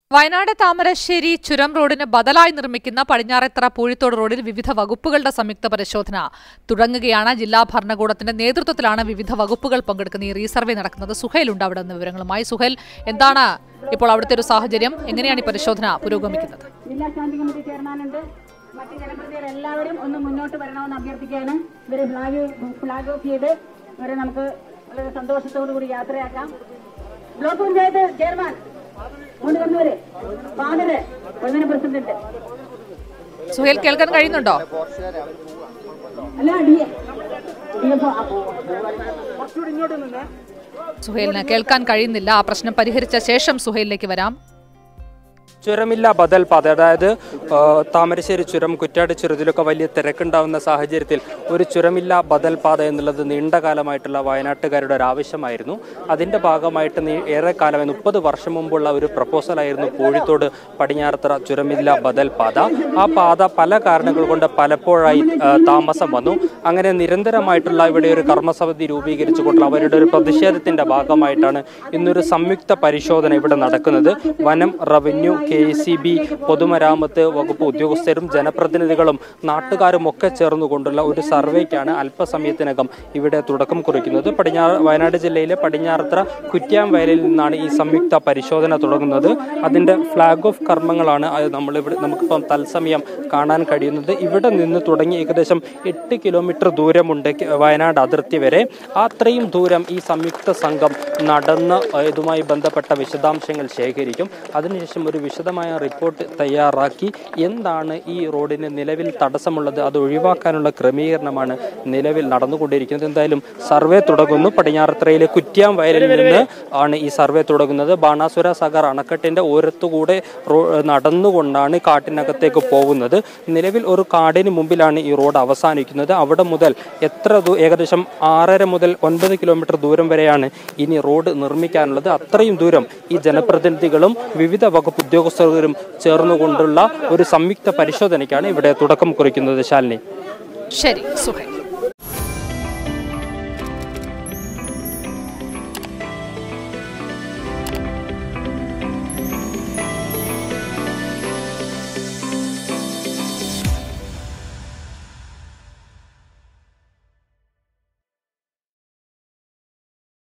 വയനാട് താമരശ്ശേരി ചുരം റോഡിന് ബദലായി നിർമ്മിക്കുന്ന പടിഞ്ഞാറെത്തറ പൂഴിത്തോട് റോഡിൽ വിവിധ വകുപ്പുകളുടെ സംയുക്ത പരിശോധന തുടങ്ങുകയാണ് ജില്ലാ ഭരണകൂടത്തിന്റെ നേതൃത്വത്തിലാണ് വിവിധ വകുപ്പുകൾ പങ്കെടുക്കുന്ന ഈ റീസർവേ നടക്കുന്നത് സുഹേൽ ഉണ്ട് അവിടെ നിന്ന് വിവരങ്ങളുമായി സുഹേൽ എന്താണ് ഇപ്പോൾ അവിടുത്തെ ഒരു സാഹചര്യം എങ്ങനെയാണ് ഈ പരിശോധന പുരോഗമിക്കുന്നത് ജില്ലാ സ്റ്റാൻഡിംഗ് കമ്മിറ്റി ചെയർമാനുണ്ട് മറ്റ് ജനപ്രതിനിധികൾ എല്ലാവരും ഒന്ന് മുന്നോട്ട് വരണമെന്ന് അഭ്യർത്ഥിക്കുകയാണ് ഇവരെ ഫ്ലാഗ് ഫ്ലാഗ് ഓഫ് ചെയ്ത് ഇവരെ നമുക്ക് വളരെ സന്തോഷത്തോടു കൂടി യാത്രയാക്കാം ബ്ലോക്ക് പഞ്ചായത്ത് ചെയർമാൻ മൂന്ന് വന്നവര് ഫാദറ് പൊതുജന പ്രസിഡന്റ് സുഹേൽ കേൾക്കാൻ കഴിയുന്നുണ്ടോ അല്ല ഡി എ ഡി എഫ് സുഹേലിന് കേൾക്കാൻ കഴിയുന്നില്ല ആ പ്രശ്നം പരിഹരിച്ച ശേഷം സുഹേലിലേക്ക് വരാം ചുരമില്ല ബദൽ പാത അതായത് ആ, താമരശ്ശേരി ചുരം കുറ്റാട് ചുരത്തിലൊക്കെ വലിയ തിരക്കുണ്ടാവുന്ന സാഹചര്യത്തിൽ ഒരു ചുരമില്ല ബദൽ പാത എന്നുള്ളത് നീണ്ട കാലമായിട്ടുള്ള വയനാട്ടുകാരുടെ ഒരു ആവശ്യമായിരുന്നു അതിന്റെ ഭാഗമായിട്ട് നീ ഏറെ കാലമായി മുപ്പത് വർഷം മുമ്പുള്ള ഒരു പ്രപ്പോസലായിരുന്നു കോഴിത്തോട് പടിഞ്ഞാറത്തറ ചുരമില്ല ബദൽ പാത ആ പാത പല കാരണങ്ങൾ കൊണ്ട് പലപ്പോഴായി ആ, താമസം വന്നു അങ്ങനെ നിരന്തരമായിട്ടുള്ള ഇവിടെ ഒരു കർമ്മസമിതി രൂപീകരിച്ചുകൊണ്ടുള്ള അവരുടെ ഒരു പ്രതിഷേധത്തിന്റെ ഭാഗമായിട്ടാണ് ഇന്നൊരു സംയുക്ത പരിശോധന ഇവിടെ നടക്കുന്നത് വനം റവന്യൂ കെ സി ബി പൊതുമരാമത്ത് വകുപ്പ് ഉദ്യോഗസ്ഥരും ജനപ്രതിനിധികളും നാട്ടുകാരും ഒക്കെ ചേർന്നുകൊണ്ടുള്ള ഒരു സർവേക്കാണ് അല്പസമയത്തിനകം ഇവിടെ തുടക്കം കുറിക്കുന്നത് പടിഞ്ഞാറ് വയനാട് ജില്ലയിലെ പടിഞ്ഞാറത്ര കുറ്റ്യാം വയലിൽ നിന്നാണ് ഈ സംയുക്ത പരിശോധന തുടങ്ങുന്നത് അതിന്റെ ഫ്ലാഗ് ഓഫ് കർമ്മങ്ങളാണ് അത് നമ്മളിവിടെ നമുക്കിപ്പം തത്സമയം കാണാൻ കഴിയുന്നത് ഇവിടെ നിന്ന് തുടങ്ങി ഏകദേശം എട്ട് കിലോമീറ്റർ ദൂരമുണ്ട് കെ- വയനാട് അതിർത്തി വരെ അത്രയും ദൂരം ഈ സംയുക്ത സംഘം നടന്ന് ഇതുമായി ബന്ധപ്പെട്ട വിശദാംശങ്ങൾ ശേഖരിക്കും അതിനുശേഷം ഒരു വിശദമായ റിപ്പോർട്ട് തയ്യാറാക്കി എന്താണ് ഈ റോഡിന് നിലവിൽ തടസ്സമുള്ളത് അത് ഒഴിവാക്കാനുള്ള ക്രമീകരണമാണ് നിലവിൽ നടന്നുകൊണ്ടിരിക്കുന്നത് എന്തായാലും സർവേ തുടങ്ങുന്നു പടിഞ്ഞാറത്തറയിലെ കുറ്റ്യാം വയലിൽ നിന്ന് ആണ് ഈ സർവേ തുടങ്ങുന്നത് ബാണാസുര സാഗർ അണക്കെട്ടിന്റെ ഓരത്തുകൂടെ റോ നടന്നുകൊണ്ടാണ് കാട്ടിനകത്തേക്ക് പോകുന്നത് നിലവിൽ ഒരു കാടിന് മുമ്പിലാണ് ഈ റോഡ് അവസാനിക്കുന്നത് അവിടെ മുതൽ എത്ര ദൂ- ഏകദേശം ആറര മുതൽ ഒൻപത് കിലോമീറ്റർ ദൂരം വരെയാണ് ഇനി റോഡ് നിർമ്മിക്കാനുള്ളത് അത്രയും ദൂരം ഈ ജനപ്രതിനിധികളും വിവിധ വകുപ്പ് ഉദ്യോഗസ്ഥരും ചേർന്നുകൊണ്ടുള്ള ഒരു സംയുക്ത പരിശോധനയ്ക്കാണ് ഇവിടെ തുടക്കം കുറിക്കുന്നത് ശാലിനി ശരി സുഹേൽ